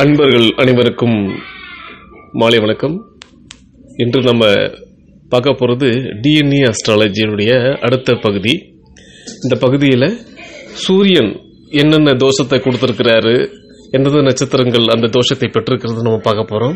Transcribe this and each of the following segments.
அன்பர்கள் அனைவருக்கும் மாலை வணக்கம் இன்று நம்ம பார்க்க போகிறது டிஎன்ஏ அஸ்ட்ராலஜியினுடைய அடுத்த பகுதி இந்த பகுதியில் சூரியன் என்னென்ன தோஷத்தை கொடுத்துருக்கிறாரு எந்தெந்த நட்சத்திரங்கள் அந்த தோஷத்தை பெற்றிருக்கிறது நம்ம பார்க்க போகிறோம்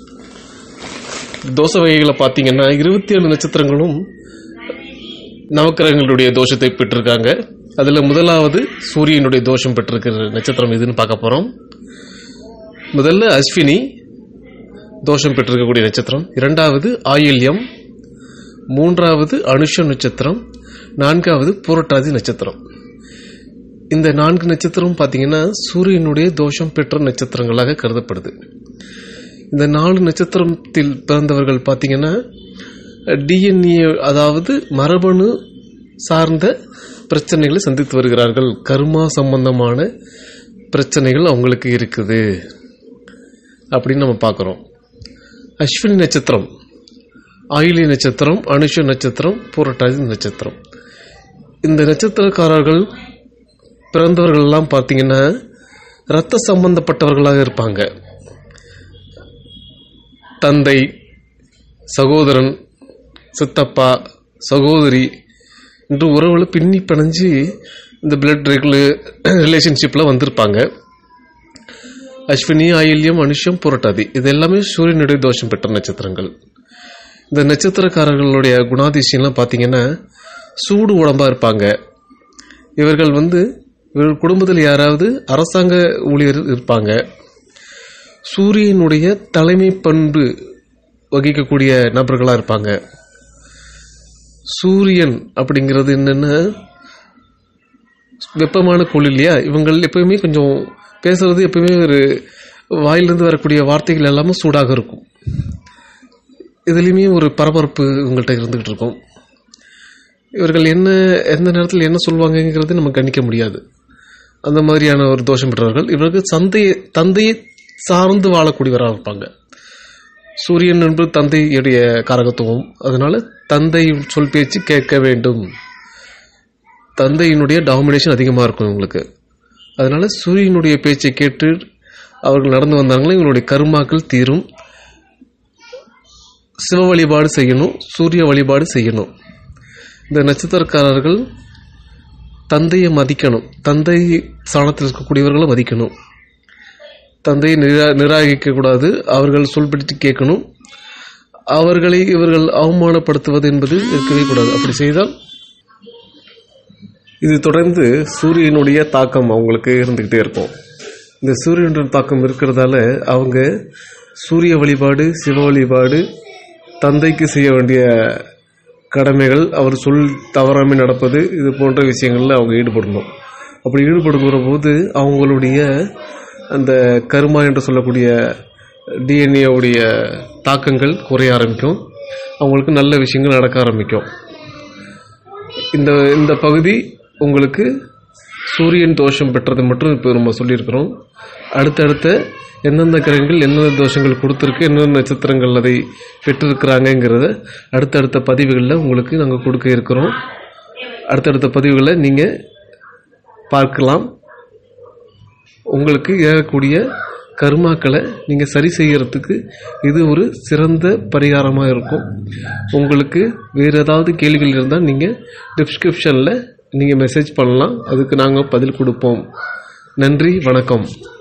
தோஷ வகைகளை பார்த்தீங்கன்னா இருபத்தி ஏழு நட்சத்திரங்களும் நவக்கிரகங்களுடைய தோஷத்தை பெற்றிருக்காங்க அதில் முதலாவது சூரியனுடைய தோஷம் பெற்றிருக்கிற நட்சத்திரம் எதுன்னு பார்க்க போகிறோம் முதல்ல அஸ்வினி தோஷம் பெற்றிருக்கக்கூடிய நட்சத்திரம் இரண்டாவது ஆயில்யம் மூன்றாவது அனுஷ நட்சத்திரம் நான்காவது பூரட்டாதி நட்சத்திரம் இந்த நான்கு நட்சத்திரம் பார்த்தீங்கன்னா சூரியனுடைய தோஷம் பெற்ற நட்சத்திரங்களாக கருதப்படுது இந்த நாலு நட்சத்திரத்தில் பிறந்தவர்கள் பார்த்தீங்கன்னா டிஎன்ஏ அதாவது மரபணு சார்ந்த பிரச்சனைகளை சந்தித்து வருகிறார்கள் கர்மா சம்பந்தமான பிரச்சனைகள் அவங்களுக்கு இருக்குது அப்படின்னு நம்ம பார்க்குறோம் அஸ்வினி நட்சத்திரம் ஆயிலி நட்சத்திரம் அனுஷ நட்சத்திரம் பூரட்டாதி நட்சத்திரம் இந்த நட்சத்திரக்காரர்கள் பிறந்தவர்கள் எல்லாம் பார்த்தீங்கன்னா இரத்த சம்பந்தப்பட்டவர்களாக இருப்பாங்க தந்தை சகோதரன் சித்தப்பா சகோதரி என்று உறவுகளை பின்னி பிணைஞ்சு இந்த பிளட் ரெகுலு ரிலேஷன்ஷிப்பில் வந்திருப்பாங்க அஸ்வினி ஆயில்யம் அனுஷம் புரட்டாதி இது எல்லாமே சூரியனுடைய தோஷம் பெற்ற நட்சத்திரங்கள் இந்த நட்சத்திரக்காரர்களுடைய குணாதிசயம்லாம் பார்த்தீங்கன்னா சூடு உடம்பாக இருப்பாங்க இவர்கள் வந்து இவர்கள் குடும்பத்தில் யாராவது அரசாங்க ஊழியர் இருப்பாங்க சூரியனுடைய தலைமை பண்பு வகிக்கக்கூடிய நபர்களாக இருப்பாங்க சூரியன் அப்படிங்கிறது என்னென்னா வெப்பமான கோள் இல்லையா இவங்கள் எப்பயுமே கொஞ்சம் பேசுறது எப்பயுமே ஒரு வாயிலிருந்து வரக்கூடிய வார்த்தைகள் எல்லாமே சூடாக இருக்கும் இதுலேயுமே ஒரு பரபரப்பு இவங்கள்ட்ட இருந்துகிட்டு இருக்கும் இவர்கள் என்ன எந்த நேரத்தில் என்ன சொல்லுவாங்கங்கிறது நம்ம கணிக்க முடியாது அந்த மாதிரியான ஒரு தோஷம் பெற்றவர்கள் இவர்கள் சந்தையை தந்தையை சார்ந்து வாழக்கூடியவராக இருப்பாங்க சூரியன் என்பது தந்தையுடைய காரகத்துவம் அதனால தந்தை சொல் பேச்சு கேட்க வேண்டும் தந்தையினுடைய டாமினேஷன் அதிகமாக இருக்கும் இவங்களுக்கு அதனால சூரியனுடைய பேச்சை கேட்டு அவர்கள் நடந்து வந்தாங்களோ இவங்களுடைய கருமாக்கள் தீரும் சிவ வழிபாடு செய்யணும் சூரிய வழிபாடு செய்யணும் இந்த நட்சத்திரக்காரர்கள் தந்தையை மதிக்கணும் தந்தை ஸ்தானத்தில் இருக்கக்கூடியவர்களை மதிக்கணும் தந்தையை நிரா நிராகரிக்க கூடாது அவர்கள் சொல்படி கேட்கணும் அவர்களை இவர்கள் அவமானப்படுத்துவது என்பது இருக்கவே கூடாது அப்படி செய்தால் இது தொடர்ந்து சூரியனுடைய தாக்கம் அவங்களுக்கு இருந்துக்கிட்டே இருக்கும் இந்த சூரியனுடைய தாக்கம் இருக்கிறதால அவங்க சூரிய வழிபாடு சிவ வழிபாடு தந்தைக்கு செய்ய வேண்டிய கடமைகள் அவர் சொல் தவறாமல் நடப்பது இது போன்ற விஷயங்களில் அவங்க ஈடுபடணும் அப்படி ஈடுபடுகிற போது அவங்களுடைய அந்த கருமா என்று சொல்லக்கூடிய டிஎன்ஏவுடைய தாக்கங்கள் குறைய ஆரம்பிக்கும் அவங்களுக்கு நல்ல விஷயங்கள் நடக்க ஆரம்பிக்கும் இந்த இந்த பகுதி உங்களுக்கு சூரியன் தோஷம் பெற்றது மட்டும் இப்போ நம்ம சொல்லியிருக்கிறோம் அடுத்தடுத்த எந்தெந்த கிரகங்கள் எந்தெந்த தோஷங்கள் கொடுத்துருக்கு எந்தெந்த நட்சத்திரங்கள் அதை பெற்றிருக்கிறாங்கங்கிறத அடுத்தடுத்த பதிவுகளில் உங்களுக்கு நாங்கள் கொடுக்க இருக்கிறோம் அடுத்தடுத்த பதிவுகளை நீங்கள் பார்க்கலாம் உங்களுக்கு ஏறக்கூடிய கர்மாக்களை நீங்கள் சரி செய்யறதுக்கு இது ஒரு சிறந்த பரிகாரமாக இருக்கும் உங்களுக்கு வேறு ஏதாவது கேள்விகள் இருந்தால் நீங்கள் டிஸ்கிரிப்ஷனில் நீங்கள் மெசேஜ் பண்ணலாம் அதுக்கு நாங்கள் பதில் கொடுப்போம் நன்றி வணக்கம்